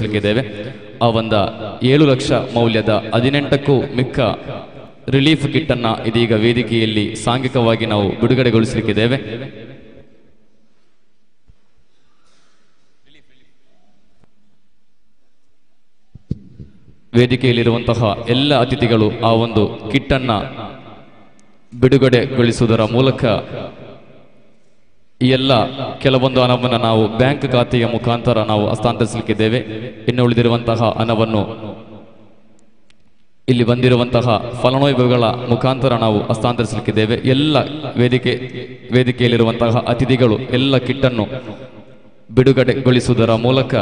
ಬಿಡುಗಡೆಗೊಳಿಸಲಿಕ್ಕಿದ್ದೇವೆ ಆ ಒಂದ ಏಳು ಲಕ್ಷ ಮೌಲ್ಯದ ಹದಿನೆಂಟಕ್ಕೂ ಮಿಕ್ಕ ರಿಲೀಫ್ ಕಿಟ್ ಅನ್ನ ಇದೀಗ ವೇದಿಕೆಯಲ್ಲಿ ಸಾಂಘಿಕವಾಗಿ ನಾವು ಬಿಡುಗಡೆಗೊಳಿಸಲಿಕ್ಕಿದ್ದೇವೆ ವೇದಿಕೆಯಲ್ಲಿರುವಂತಹ ಎಲ್ಲ ಅತಿಥಿಗಳು ಆ ಒಂದು ಕಿಟ್ ಅನ್ನ ಬಿಡುಗಡೆಗೊಳಿಸುವುದರ ಮೂಲಕ ಈ ಎಲ್ಲ ಕೆಲವೊಂದು ಹಣವನ್ನು ನಾವು ಬ್ಯಾಂಕ್ ಖಾತೆಯ ಮುಖಾಂತರ ನಾವು ಹಸ್ತಾಂತರಿಸಲಿಕ್ಕಿದ್ದೇವೆ ಇನ್ನು ಉಳಿದಿರುವಂತಹ ಹಣವನ್ನು ಇಲ್ಲಿ ಬಂದಿರುವಂತಹ ಫಲಾನುಭವಿಗಳ ಮುಖಾಂತರ ನಾವು ಹಸ್ತಾಂತರಿಸಲಿಕ್ಕಿದ್ದೇವೆ ಎಲ್ಲ ವೇದಿಕೆ ವೇದಿಕೆಯಲ್ಲಿರುವಂತಹ ಅತಿಥಿಗಳು ಎಲ್ಲ ಕಿಟ್ಟನ್ನು ಬಿಡುಗಡೆಗೊಳಿಸುವುದರ ಮೂಲಕ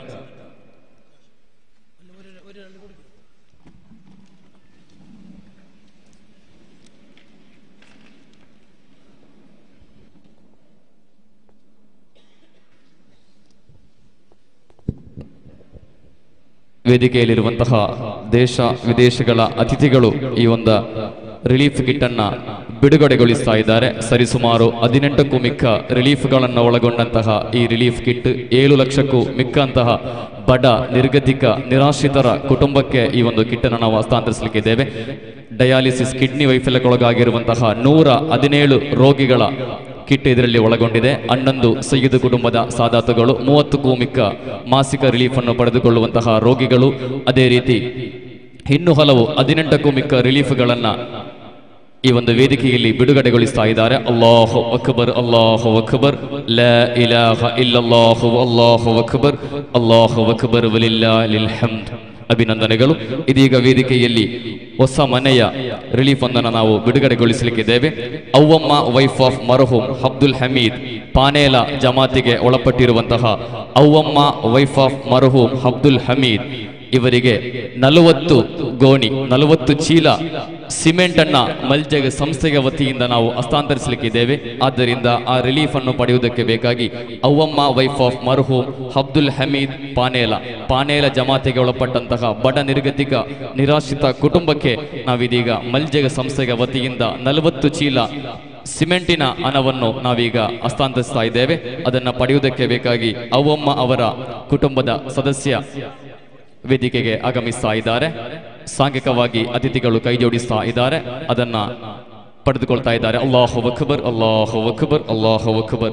ವೇದಿಕೆಯಲ್ಲಿರುವಂತಹ ದೇಶ ವಿದೇಶಗಳ ಅತಿಥಿಗಳು ಈ ಒಂದು ರಿಲೀಫ್ ಕಿಟ್ ಅನ್ನ ಬಿಡುಗಡೆಗೊಳಿಸ್ತಾ ಇದ್ದಾರೆ ಸರಿಸುಮಾರು ಹದಿನೆಂಟಕ್ಕೂ ಮಿಕ್ಕ ರಿಲೀಫ್ಗಳನ್ನು ಒಳಗೊಂಡಂತಹ ಈ ರಿಲೀಫ್ ಕಿಟ್ ಏಳು ಲಕ್ಷಕ್ಕೂ ಮಿಕ್ಕಂತಹ ಬಡ ನಿರ್ಗತಿಕ ನಿರಾಶ್ರಿತರ ಕುಟುಂಬಕ್ಕೆ ಈ ಒಂದು ಕಿಟ್ ಅನ್ನು ನಾವು ಹಸ್ತಾಂತರಿಸಲಿಕ್ಕಿದ್ದೇವೆ ಡಯಾಲಿಸಿಸ್ ಕಿಡ್ನಿ ವೈಫಲ್ಯಕ್ಕೊಳಗಾಗಿರುವಂತಹ ನೂರ ಹದಿನೇಳು ರೋಗಿಗಳ ಕಿಟ್ ಇದರಲ್ಲಿ ಒಳಗೊಂಡಿದೆ ಹನ್ನೊಂದು ಸೈಯದ್ ಕುಟುಂಬದ ಸಾದಾತುಗಳು ಮೂವತ್ತಕ್ಕೂ ಮಿಕ್ಕ ಮಾಸಿಕ ರಿಲೀಫ್ ಅನ್ನು ಪಡೆದುಕೊಳ್ಳುವಂತಹ ರೋಗಿಗಳು ಅದೇ ರೀತಿ ಇನ್ನು ಹಲವು ಹದಿನೆಂಟಕ್ಕೂ ಮಿಕ್ಕ ರಿಲೀಫ್ಗಳನ್ನ ಈ ಒಂದು ವೇದಿಕೆಯಲ್ಲಿ ಬಿಡುಗಡೆಗೊಳಿಸ್ತಾ ಇದ್ದಾರೆ ಅಲ್ಲಾಹು ಅಕ್ಬರ್ ಅಲ್ಲಾಹು ಅಕ್ಬರ್ ಲಾ ಇಲಾಹ ಇಲ್ಲಲ್ಲಾಹು ಅಲ್ಲಾಹು ಅಕ್ಬರ್ ಅಲ್ಲಾಹು ಅಕ್ಬರ್ ವಲಿಲ್ಲಾಹಿಲ್ ಹಮ್ದ್ ಅಭಿನಂದನೆಗಳು ಇದೀಗ ವೇದಿಕೆಯಲ್ಲಿ ಹೊಸ ಮನೆಯ ರಿಲೀಫ್ ಒಂದನ್ನು ನಾವು ಬಿಡುಗಡೆಗೊಳಿಸಲಿಕ್ಕಿದ್ದೇವೆ ಅವ್ವಮ್ಮ ವೈಫ್ ಆಫ್ ಮರಹೂಮ್ ಅಬ್ದುಲ್ ಹಮೀದ್ ಪಾನೇಲ ಜಮಾತಿಗೆ ಒಳಪಟ್ಟಿರುವಂತಹ ಅವ್ವಮ್ಮ ವೈಫ್ ಆಫ್ ಮರಹೂಮ್ ಅಬ್ದುಲ್ ಹಮೀದ್ ಇವರಿಗೆ ನಲವತ್ತು ಗೋಣಿ ನಲವತ್ತು ಚೀಲ ಸಿಮೆಂಟ್ ಅನ್ನ ಮಲ್ಜಗ ಸಂಸ್ಥೆಯ ವತಿಯಿಂದ ನಾವು ಹಸ್ತಾಂತರಿಸಲಿಕ್ಕಿದ್ದೇವೆ ಆದ್ದರಿಂದ ಆ ರಿಲೀಫ್ ಅನ್ನು ಪಡೆಯುವುದಕ್ಕೆ ಬೇಕಾಗಿ ಅವ್ವಮ್ಮ ವೈಫ್ ಆಫ್ ಮರ್ಹೂಮ್ ಅಬ್ದುಲ್ ಹಮೀದ್ ಪಾನೇಲ ಪಾನೇಲ ಜಮಾತಿಗೆ ಒಳಪಟ್ಟಂತಹ ಬಡ ನಿರ್ಗತಿಕ ನಿರಾಶ್ರಿತ ಕುಟುಂಬಕ್ಕೆ ನಾವಿದೀಗ ಮಲ್ಜಗ ಸಂಸ್ಥೆಯ ವತಿಯಿಂದ ನಲವತ್ತು ಚೀಲ ಸಿಮೆಂಟಿನ ಹಣವನ್ನು ನಾವೀಗ ಹಸ್ತಾಂತರಿಸ್ತಾ ಇದ್ದೇವೆ ಅದನ್ನು ಪಡೆಯುವುದಕ್ಕೆ ಬೇಕಾಗಿ ಅವ್ವಮ್ಮ ಅವರ ಕುಟುಂಬದ ಸದಸ್ಯ ವೇದಿಕೆಗೆ ಆಗಮಿಸ್ತಾ ಇದ್ದಾರೆ ಸಾಂಘಿಕವಾಗಿ ಅತಿಥಿಗಳು ಕೈ ಜೋಡಿಸ್ತಾ ಇದ್ದಾರೆ ಅದನ್ನ ಪಡೆದುಕೊಳ್ತಾ ಇದ್ದಾರೆ ಅಲ್ಲಾಹು ಅಕ್ಬರ್ ಅಲ್ಲಾಹು ಅಕ್ಬರ್ ಅಲ್ಲಾಹು ಅಕ್ಬರ್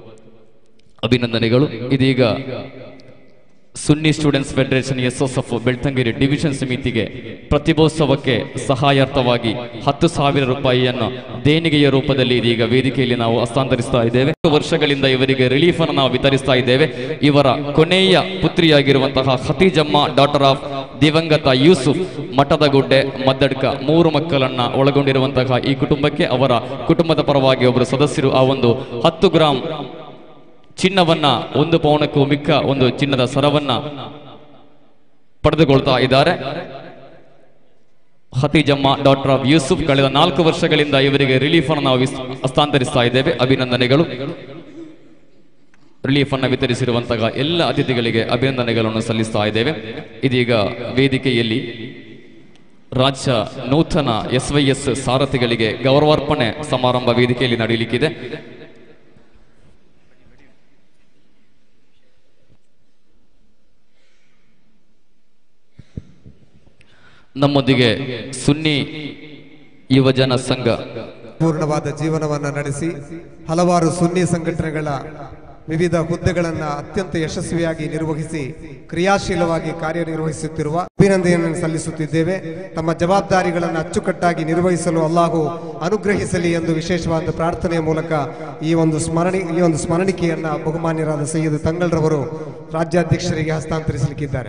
ಅಭಿನಂದನೆಗಳು ಇದೀಗ Sunni students federation S S F Belthangady division ಸಮಿತಿಗೆ ಪ್ರತಿಭೋತ್ಸವಕ್ಕೆ ಸಹಾಯಾರ್ಥವಾಗಿ ಹತ್ತು ಸಾವಿರ ರೂಪಾಯಿಯನ್ನು ದೇಣಿಗೆಯ ರೂಪದಲ್ಲಿ ಇದೀಗ ವೇದಿಕೆಯಲ್ಲಿ ನಾವು ಹಸ್ತಾಂತರಿಸ್ತಾ ಇದ್ದೇವೆ ವರ್ಷಗಳಿಂದ ಇವರಿಗೆ ರಿಲೀಫ್ ಅನ್ನು ನಾವು ವಿತರಿಸ್ತಾ ಇದ್ದೇವೆ ಇವರ ಕೊನೆಯ ಪುತ್ರಿಯಾಗಿರುವಂತಹ ಖತೀಜಮ್ಮ ಡಾಟರ್ ಆಫ್ ದಿವಂಗತ ಯೂಸುಫ್ ಮಠದಗುಡ್ಡೆ ಮದ್ದಡ್ಕ ಮೂರು ಮಕ್ಕಳನ್ನ ಒಳಗೊಂಡಿರುವಂತಹ ಈ ಕುಟುಂಬಕ್ಕೆ ಅವರ ಕುಟುಂಬದ ಪರವಾಗಿ ಒಬ್ಬರು ಸದಸ್ಯರು ಆ ಒಂದು ಹತ್ತು ಗ್ರಾಂ ಚಿನ್ನವನ್ನ ಒಂದು ಪೌನಕ್ಕೂ ಮಿಕ್ಕ ಒಂದು ಚಿನ್ನದ ಸರವನ್ನ ಪಡೆದುಕೊಳ್ತಾ ಇದ್ದಾರೆ ಖತೀಜಮ್ಮ ಡಾಕ್ಟರ್ ಆಫ್ ಯೂಸುಫ್ ಕಳೆದ ನಾಲ್ಕು ವರ್ಷಗಳಿಂದ ಇವರಿಗೆ ರಿಲೀಫ್ ಅನ್ನು ನಾವು ವಿಸ್- ಹಸ್ತಾಂತರಿಸ್ತಾ ಇದ್ದೇವೆ ಅಭಿನಂದನೆಗಳು ರಿಲೀಫ್ ಅನ್ನು ವಿತರಿಸಿರುವಂತಹ ಎಲ್ಲ ಅತಿಥಿಗಳಿಗೆ ಅಭಿನಂದನೆಗಳನ್ನು ಸಲ್ಲಿಸ್ತಾ ಇದ್ದೇವೆ ಇದೀಗ ವೇದಿಕೆಯಲ್ಲಿ ರಾಜ್ಯ ನೂತನ ಎಸ್ ವೈ ಎಸ್ ಸಾರಥಿಗಳಿಗೆ ಗೌರವಾರ್ಪಣೆ ಸಮಾರಂಭ ವೇದಿಕೆಯಲ್ಲಿ ನಡೆಯಲಿಕ್ಕಿದೆ ನಮ್ಮೊಂದಿಗೆ ಸುನ್ನಿ ಯುವಜನ ಸಂಘ ಪೂರ್ಣವಾದ ಜೀವನವನ್ನು ನಡೆಸಿ ಹಲವಾರು ಸುನ್ನಿ ಸಂಘಟನೆಗಳ ವಿವಿಧ ಹುದ್ದೆಗಳನ್ನು ಅತ್ಯಂತ ಯಶಸ್ವಿಯಾಗಿ ನಿರ್ವಹಿಸಿ ಕ್ರಿಯಾಶೀಲವಾಗಿ ಕಾರ್ಯನಿರ್ವಹಿಸುತ್ತಿರುವ ಅಭಿನಂದನೆಯನ್ನು ಸಲ್ಲಿಸುತ್ತಿದ್ದೇವೆ ತಮ್ಮ ಜವಾಬ್ದಾರಿಗಳನ್ನು ಅಚ್ಚುಕಟ್ಟಾಗಿ ನಿರ್ವಹಿಸಲು ಅಲ್ಲಾಹು ಅನುಗ್ರಹಿಸಲಿ ಎಂದು ವಿಶೇಷವಾದ ಪ್ರಾರ್ಥನೆಯ ಮೂಲಕ ಈ ಒಂದು ಸ್ಮರಣಿ ಈ ಒಂದು ಸ್ಮರಣಿಕೆಯನ್ನ ಬಹುಮಾನ್ಯರಾದ ಸೈಯದ್ ತಂಗಳ್ರವರು ರಾಜ್ಯಾಧ್ಯಕ್ಷರಿಗೆ ಹಸ್ತಾಂತರಿಸಲಿಕ್ಕಿದ್ದಾರೆ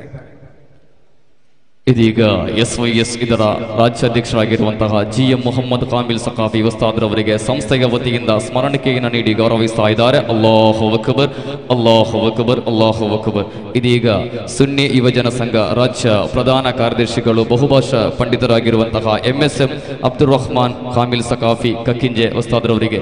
ಇದೀಗ ಎಸ್ ವೈ ಎಸ್ ಇದರ ರಾಜ್ಯಾಧ್ಯಕ್ಷರಾಗಿರುವಂತಹ ಜಿ ಎಂ ಮೊಹಮ್ಮದ್ ಕಾಮಿಲ್ ಸಕಾಫಿ ವಸ್ತಾದ್ರವರಿಗೆ ಸಂಸ್ಥೆಯ ವತಿಯಿಂದ ಸ್ಮರಣಿಕೆಯನ್ನು ನೀಡಿ ಗೌರವಿಸ್ತಾ ಇದ್ದಾರೆ ಅಲ್ಲಾಹು ಅಕ್ಬರ್ ಅಲ್ಲಾಹು ಅಕ್ಬರ್ ಅಲ್ಲಾಹು ಅಕ್ಬರ್ ಇದೀಗ ಸುನ್ನಿ ಯುವಜನ ಸಂಘ ರಾಜ್ಯ ಪ್ರಧಾನ ಕಾರ್ಯದರ್ಶಿಗಳು ಬಹುಭಾಷಾ ಪಂಡಿತರಾಗಿರುವಂತಹ M S M Abdul Rahman Kamil Saqafi Kakkinje ವಸ್ತಾದ್ರವರಿಗೆ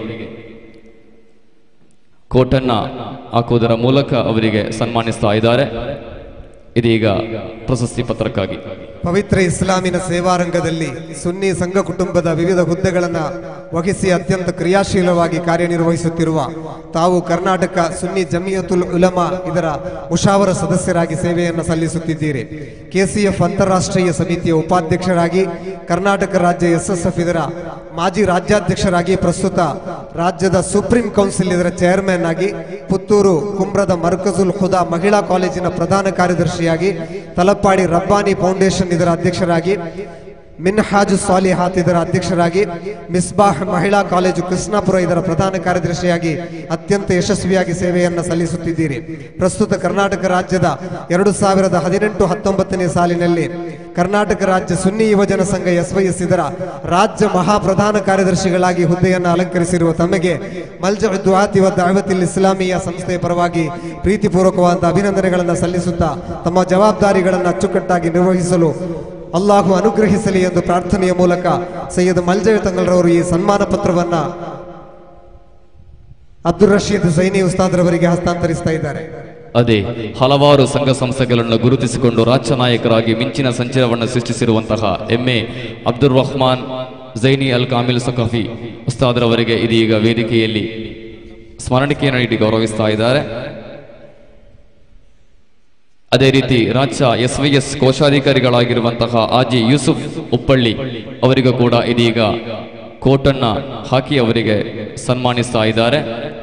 ಕೋಟನ್ನ ಹಾಕುವುದರ ಮೂಲಕ ಅವರಿಗೆ ಸನ್ಮಾನಿಸ್ತಾ ಇದ್ದಾರೆ ಇದೀಗ ಪ್ರಶಸ್ತಿ ಪತ್ರಕ್ಕಾಗಿ ಪವಿತ್ರ ಇಸ್ಲಾಮಿನ ಸೇವಾರಂಗದಲ್ಲಿ ಸುನ್ನಿ ಸಂಘ ಕುಟುಂಬದ ವಿವಿಧ ಹುದ್ದೆಗಳನ್ನು ವಹಿಸಿ ಅತ್ಯಂತ ಕ್ರಿಯಾಶೀಲವಾಗಿ ಕಾರ್ಯನಿರ್ವಹಿಸುತ್ತಿರುವ ತಾವು ಕರ್ನಾಟಕ ಸುನ್ನಿ ಜಮಿಯತುಲ್ ಉಲಮಾ ಇದರ ಮುಷಾವರ ಸದಸ್ಯರಾಗಿ ಸೇವೆಯನ್ನು ಸಲ್ಲಿಸುತ್ತಿದ್ದೀರಿ ಕೆಸಿಎಫ್ ಅಂತಾರಾಷ್ಟ್ರೀಯ ಸಮಿತಿಯ ಉಪಾಧ್ಯಕ್ಷರಾಗಿ ಕರ್ನಾಟಕ ರಾಜ್ಯ ಎಸ್ಎಸ್ಎಫ್ ಇದರ ಮಾಜಿ ರಾಜ್ಯಾಧ್ಯಕ್ಷರಾಗಿ ಪ್ರಸ್ತುತ ರಾಜ್ಯದ ಸುಪ್ರೀಂ ಕೌನ್ಸಿಲ್ ಇದರ ಚೇರ್ಮನ್ ಆಗಿ ಪುತ್ತೂರು ಕುಮ್ರದ ಮರ್ಕಜುಲ್ ಖುದಾ ಮಹಿಳಾ ಕಾಲೇಜಿನ ಪ್ರಧಾನ ಕಾರ್ಯದರ್ಶಿಯಾಗಿ ತಲಪ್ಪಾಡಿ ರಬ್ಬಾನಿ ಫೌಂಡೇಶನ್ ಇದರ ಅಧ್ಯಕ್ಷರಾಗಿ ಮಿನ್ಹಾಜು ಸಾಲಿಹಾತ್ ಇದರ ಅಧ್ಯಕ್ಷರಾಗಿ ಮಿಸ್ಬಾಹ್ ಮಹಿಳಾ ಕಾಲೇಜು ಕೃಷ್ಣಾಪುರ ಇದರ ಪ್ರಧಾನ ಕಾರ್ಯದರ್ಶಿಯಾಗಿ ಅತ್ಯಂತ ಯಶಸ್ವಿಯಾಗಿ ಸೇವೆಯನ್ನು ಸಲ್ಲಿಸುತ್ತಿದ್ದೀರಿ ಪ್ರಸ್ತುತ ಕರ್ನಾಟಕ ರಾಜ್ಯದ ಎರಡು ಸಾವಿರದ ಹದಿನೆಂಟು ಹತ್ತೊಂಬತ್ತನೇ ಸಾಲಿನಲ್ಲಿ ಕರ್ನಾಟಕ ರಾಜ್ಯ ಸುನ್ನಿ ಯುವಜನ ಸಂಘ ಎಸ್ವೈಎಸ್ ಇದರ ರಾಜ್ಯ ಮಹಾಪ್ರಧಾನ ಕಾರ್ಯದರ್ಶಿಗಳಾಗಿ ಹುದ್ದೆಯನ್ನು ಅಲಂಕರಿಸಿರುವ ತಮಗೆ ಮಲ್ಜ ದುಆತಿ ವ ದಾವತಿಲ್ ಇಸ್ಲಾಮಿಯ ಸಂಸ್ಥೆಯ ಪರವಾಗಿ ಪ್ರೀತಿಪೂರ್ವಕವಾದ ಅಭಿನಂದನೆಗಳನ್ನು ಸಲ್ಲಿಸುತ್ತಾ ತಮ್ಮ ಜವಾಬ್ದಾರಿಗಳನ್ನು ಅಚ್ಚುಕಟ್ಟಾಗಿ ನಿರ್ವಹಿಸಲು ಅಲ್ಲಾಹು ಅನುಗ್ರಹಿಸಲಿ ಎಂದು ಪ್ರಾರ್ಥನೆಯ ಮೂಲಕ ಸೈಯದ್ ಮಲ್ಜಯ ತಂಗಲ್ರವರು ಈ ಸನ್ಮಾನ ಪತ್ರವನ್ನ ಅಬ್ದುಲ್ ರಶೀದ್ ಸೈನಿ ಉಸ್ತಾದ್ರವರಿಗೆ ಹಸ್ತಾಂತರಿಸ್ತಾ ಇದ್ದಾರೆ ಅದೇ ಹಲವಾರು ಸಂಘ ಸಂಸ್ಥೆಗಳನ್ನು ಗುರುತಿಸಿಕೊಂಡು ರಾಜ್ಯ ನಾಯಕರಾಗಿ ಮಿಂಚಿನ ಸಂಚಲನವನ್ನು ಸೃಷ್ಟಿಸಿರುವಂತಹ ಎಮ್ಮೆ ಅಬ್ದುಲ್ ರಹ್ಮಾನ್ ಜೈನಿ ಅಲ್ ಕಾಮಿಲ್ ಸಖಫಿ ಉಸ್ತಾದ್ರವರಿಗೆ ಇದೀಗ ವೇದಿಕೆಯಲ್ಲಿ ಸ್ಮರಣಿಕೆಯನ್ನು ನೀಡಿ ಗೌರವಿಸ್ತಾ ಇದ್ದಾರೆ ಅದೇ ರೀತಿ ರಾಜ್ಯ ಎಸ್ ವೈ ಎಸ್ ಕೋಶಾಧಿಕಾರಿಗಳಾಗಿರುವಂತಹ ಆಜಿ ಯೂಸುಫ್ ಉಪ್ಪಳ್ಳಿ ಅವರಿಗೂ ಕೂಡ ಇದೀಗ ಕೋಟನ್ನ ಹಾಕಿ ಅವರಿಗೆ ಸನ್ಮಾನಿಸ್ತಾ ಇದ್ದಾರೆ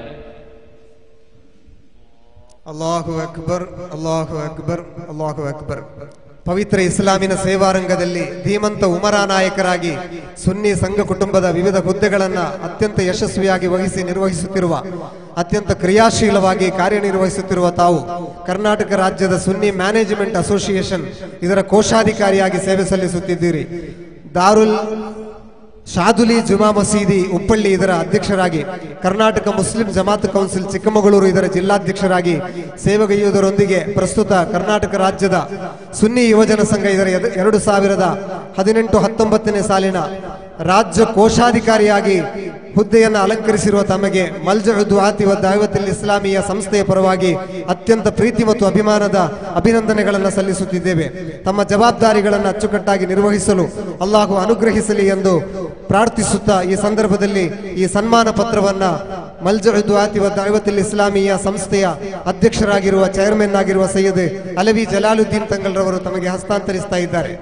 ಅಲ್ಲಾಹು ಅಕ್ಬರ್ ಅಲ್ಲಾಹು ಅಕ್ಬರ್ ಅಲ್ಲಾಹು ಅಕ್ಬರ್ ಪವಿತ್ರ ಇಸ್ಲಾಮಿನ ಸೇವಾರಂಗದಲ್ಲಿ ಧೀಮಂತ ಉಮರಾ ನಾಯಕರಾಗಿ ಸುನ್ನಿ ಸಂಘ ಕುಟುಂಬದ ವಿವಿಧ ಹುದ್ದೆಗಳನ್ನು ಅತ್ಯಂತ ಯಶಸ್ವಿಯಾಗಿ ವಹಿಸಿ ನಿರ್ವಹಿಸುತ್ತಿರುವ ಅತ್ಯಂತ ಕ್ರಿಯಾಶೀಲವಾಗಿ ಕಾರ್ಯನಿರ್ವಹಿಸುತ್ತಿರುವ ತಾವು ಕರ್ನಾಟಕ ರಾಜ್ಯದ ಸುನ್ನಿ ಮ್ಯಾನೇಜ್ಮೆಂಟ್ ಅಸೋಸಿಯೇಷನ್ ಇದರ ಕೋಶಾಧಿಕಾರಿಯಾಗಿ ಸೇವೆ ಸಲ್ಲಿಸುತ್ತಿದ್ದೀರಿ ದಾರುಲ್ ಶಾದುಲಿ ಜುಮಾ ಮಸೀದಿ ಉಪ್ಪಳ್ಳಿ ಇದರ ಅಧ್ಯಕ್ಷರಾಗಿ ಕರ್ನಾಟಕ ಮುಸ್ಲಿಂ ಜಮಾತ್ ಕೌನ್ಸಿಲ್ ಚಿಕ್ಕಮಗಳೂರು ಇದರ ಜಿಲ್ಲಾಧ್ಯಕ್ಷರಾಗಿ ಸೇವೆಗೈಯುವುದರೊಂದಿಗೆ ಪ್ರಸ್ತುತ ಕರ್ನಾಟಕ ರಾಜ್ಯದ ಸುನ್ನಿ ಯುವಜನ ಸಂಘ ಇದರ ಎದ- ಎರಡು ಸಾವಿರದ ಹದಿನೆಂಟು ಹತ್ತೊಂಬತ್ತನೇ ಸಾಲಿನ ರಾಜ್ಯ ಕೋಶಾಧಿಕಾರಿಯಾಗಿ ಹುದ್ದೆಯನ್ನು ಅಲಂಕರಿಸಿರುವ ತಮಗೆ ಮಲ್ಜುದು ಆತಿ ದಾವತಿಲ್ ಇಸ್ಲಾಮಿಯ ಸಂಸ್ಥೆಯ ಪರವಾಗಿ ಅತ್ಯಂತ ಪ್ರೀತಿ ಮತ್ತು ಅಭಿಮಾನದ ಅಭಿನಂದನೆಗಳನ್ನು ಸಲ್ಲಿಸುತ್ತಿದ್ದೇವೆ ತಮ್ಮ ಜವಾಬ್ದಾರಿಗಳನ್ನು ಅಚ್ಚುಕಟ್ಟಾಗಿ ನಿರ್ವಹಿಸಲು ಅಲ್ಲಾಹು ಅನುಗ್ರಹಿಸಲಿ ಎಂದು ಪ್ರಾರ್ಥಿಸುತ್ತಾ ಈ ಸಂದರ್ಭದಲ್ಲಿ ಈ ಸನ್ಮಾನ ಪತ್ರವನ್ನ ಮಲ್ಜುದು ಆತಿ ದಾವತಿಲ್ ಇಸ್ಲಾಮಿಯ ಸಂಸ್ಥೆಯ ಅಧ್ಯಕ್ಷರಾಗಿರುವ ಚೇರ್ಮನ್ ಆಗಿರುವ ಸೈಯದ್ ಅಲವಿ ಜಲಾಲುದ್ದೀನ್ ತಂಗಲ್ರವರು ತಮಗೆ ಹಸ್ತಾಂತರಿಸ್ತಾ ಇದ್ದಾರೆ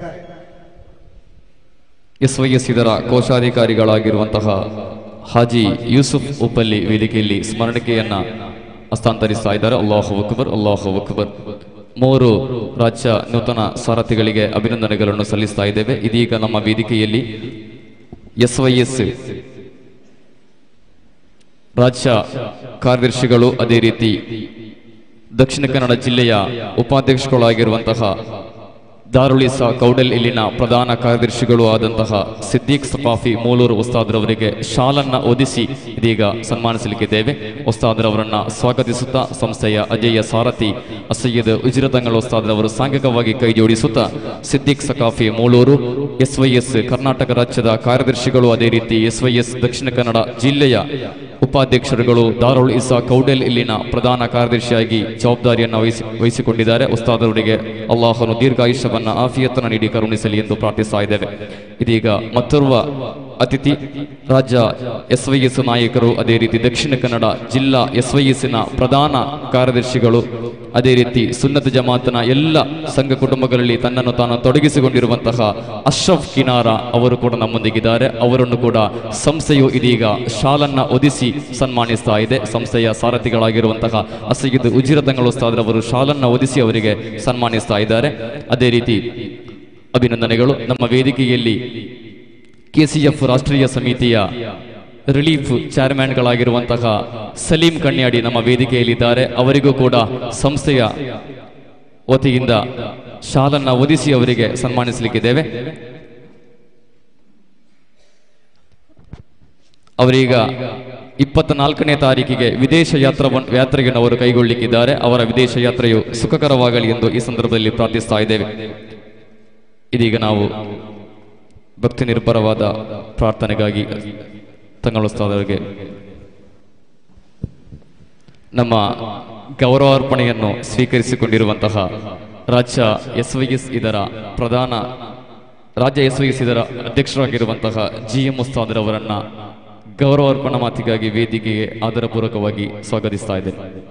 ಎಸ್ ವೈ ಎಸ್ ಇದರ ಕೋಶಾಧಿಕಾರಿಗಳಾಗಿರುವಂತಹ ಹಾಜಿ ಯೂಸುಫ್ ಉಪ್ಪಲ್ಲಿ ವೇದಿಕೆಯಲ್ಲಿ ಸ್ಮರಣಿಕೆಯನ್ನ ಹಸ್ತಾಂತರಿಸ್ತಾ ಇದ್ದಾರೆ ಅಲ್ಲಾಹು ಅಕ್ಬರ್ ಅಲ್ಲಾಹು ಅಕ್ಬರ್ ಮೂರು ರಾಜ್ಯ ನೂತನ ಸಾರಥಿಗಳಿಗೆ ಅಭಿನಂದನೆಗಳನ್ನು ಸಲ್ಲಿಸ್ತಾ ಇದ್ದೇವೆ ಇದೀಗ ನಮ್ಮ ವೇದಿಕೆಯಲ್ಲಿ ಎಸ್ ವೈ ಎಸ್ ರಾಜ್ಯ ಕಾರ್ಯದರ್ಶಿಗಳು ಅದೇ ರೀತಿ ದಕ್ಷಿಣ ಕನ್ನಡ ಜಿಲ್ಲೆಯ ಉಪಾಧ್ಯಕ್ಷಗಳಾಗಿರುವಂತಹ ದಾರುಳಿಸ ಕೌಡಲ್ ಇಲ್ಲಿನ ಪ್ರಧಾನ ಕಾರ್ಯದರ್ಶಿಗಳು ಆದಂತಹ ಸಿದ್ದೀಕ್ ಸಫಾಫಿ ಮೂಲೂರು ಉಸ್ತಾದ್ರವರಿಗೆ ಶಾಲನ್ನ ಒದಿಸಿ ಇದೀಗ ಸನ್ಮಾನಿಸಲಿಕ್ಕಿದ್ದೇವೆ ಉಸ್ತಾದ್ರವರನ್ನ ಸ್ವಾಗತಿಸುತ್ತಾ ಸಂಸ್ಥೆಯ ಅಜೇಯ ಸಾರಥಿ ಅಸಯ್ಯದ್ ಉಜಿರದಂಗಳ ಉಸ್ತಾದ್ರವರು ಸಾಂಘಿಕವಾಗಿ ಕೈ ಜೋಡಿಸುತ್ತಾ Siddique Saqafi Mulur S Y S Karnataka ರಾಜ್ಯದ ಕಾರ್ಯದರ್ಶಿಗಳು ಅದೇ ರೀತಿ ಎಸ್ ವೈ ಎಸ್ ದಕ್ಷಿಣ ಕನ್ನಡ ಜಿಲ್ಲೆಯ ಉಪಾಧ್ಯಕ್ಷರುಗಳು ದಾರುಲ್ ಇಸಾ ಕೌಡೆಲ್ ಇಲ್ಲಿನ ಪ್ರಧಾನ ಕಾರ್ಯದರ್ಶಿಯಾಗಿ ಜವಾಬ್ದಾರಿಯನ್ನು ವಹಿಸಿ ವಹಿಸಿಕೊಂಡಿದ್ದಾರೆ ಉಸ್ತಾದರವರಿಗೆ ಅಲ್ಲಾಹನು ದೀರ್ಘಾಯುಷ್ಯವನ್ನ ಆಫಿಯತ್ತನ್ನು ನೀಡಿ ಕರುಣಿಸಲಿ ಎಂದು ಪ್ರಾರ್ಥಿಸ್ತಾ ಇದ್ದೇವೆ ಇದೀಗ ಮತ್ತೋರ್ವ ಅತಿಥಿ ರಾಜ್ಯ ಎಸ್ ವೈ ಎಸ್ ನಾಯಕರು ಅದೇ ರೀತಿ ದಕ್ಷಿಣ ಕನ್ನಡ ಜಿಲ್ಲಾ ಎಸ್ ವೈ ಎಸ್ನ ಪ್ರಧಾನ ಕಾರ್ಯದರ್ಶಿಗಳು ಅದೇ ರೀತಿ ಸುನ್ನತ ಜಮಾತನ ಎಲ್ಲ ಸಂಘ ಕುಟುಂಬಗಳಲ್ಲಿ ತನ್ನನ್ನು ತಾನು ತೊಡಗಿಸಿಕೊಂಡಿರುವಂತಹ ಅಶ್ರಫ್ ಕಿನಾರ ಅವರು ಕೂಡ ನಮ್ಮೊಂದಿಗಿದ್ದಾರೆ ಅವರನ್ನು ಕೂಡ ಸಂಸ್ಥೆಯು ಇದೀಗ ಶಾಲನ್ನ ಒದಿಸಿ ಸನ್ಮಾನಿಸ್ತಾ ಇದೆ ಸಂಸ್ಥೆಯ ಸಾರಥಿಗಳಾಗಿರುವಂತಹ ಅಸಯ್ಯದ್ ಉಜಿರದಂಗಳ ಉಸ್ತಾದ್ರವರು ಶಾಲನ್ನ ಒದಿಸಿ ಅವರಿಗೆ ಸನ್ಮಾನಿಸ್ತಾ ಇದ್ದಾರೆ ಅದೇ ರೀತಿ ಅಭಿನಂದನೆಗಳು ನಮ್ಮ ವೇದಿಕೆಯಲ್ಲಿ ಕೆಸಿಎಫ್ ರಾಷ್ಟ್ರೀಯ ಸಮಿತಿಯ ರಿಲೀಫ್ ಚೇರ್ಮನ್ಗಳಾಗಿರುವಂತಹ ಸಲೀಂ ಕಣ್ಯಾಡಿ ನಮ್ಮ ವೇದಿಕೆಯಲ್ಲಿದ್ದಾರೆ ಅವರಿಗೂ ಕೂಡ ಸಂಸ್ಥೆಯ ವತಿಯಿಂದ ಶಾಲನ್ನ ಒದಿಸಿ ಅವರಿಗೆ ಸನ್ಮಾನಿಸಲಿಕ್ಕಿದ್ದೇವೆ ಅವರೀಗ ಇಪ್ಪತ್ನಾಲ್ಕನೇ ತಾರೀಕಿಗೆ ವಿದೇಶ ಯಾತ್ರವನ್ನು ಯಾತ್ರೆಯನ್ನು ಅವರು ಕೈಗೊಳ್ಳಿಕ್ಕಿದ್ದಾರೆ ಅವರ ವಿದೇಶ ಯಾತ್ರೆಯು ಸುಖಕರವಾಗಲಿ ಎಂದು ಈ ಸಂದರ್ಭದಲ್ಲಿ ಪ್ರಾರ್ಥಿಸ್ತಾ ಇದ್ದೇವೆ ಇದೀಗ ನಾವು ಭಕ್ತಿ ನಿರ್ಭರವಾದ ಪ್ರಾರ್ಥನೆಗಾಗಿ ತಂಗೊಳಿಸ್ತಾದವರಿಗೆ ನಮ್ಮ ಗೌರವಾರ್ಪಣೆಯನ್ನು ಸ್ವೀಕರಿಸಿಕೊಂಡಿರುವಂತಹ ರಾಜ್ಯ ಎಸ್ ವೈ ಎಸ್ ಇದರ ಪ್ರಧಾನ ರಾಜ್ಯ ಎಸ್ವಿಸಿದರ ಅಧ್ಯಕ್ಷರಾಗಿರುವಂತಹ ಜಿ ಎಂ ಉಸ್ತಾದ್ರವರನ್ನ ಗೌರವಾರ್ಪಣ ಮಾತಿಗಾಗಿ ವೇದಿಕೆಗೆ ಆದರಪೂರ್ವಕವಾಗಿ ಸ್ವಾಗತಿಸ್ತಾ ಇದ್ದೇನೆ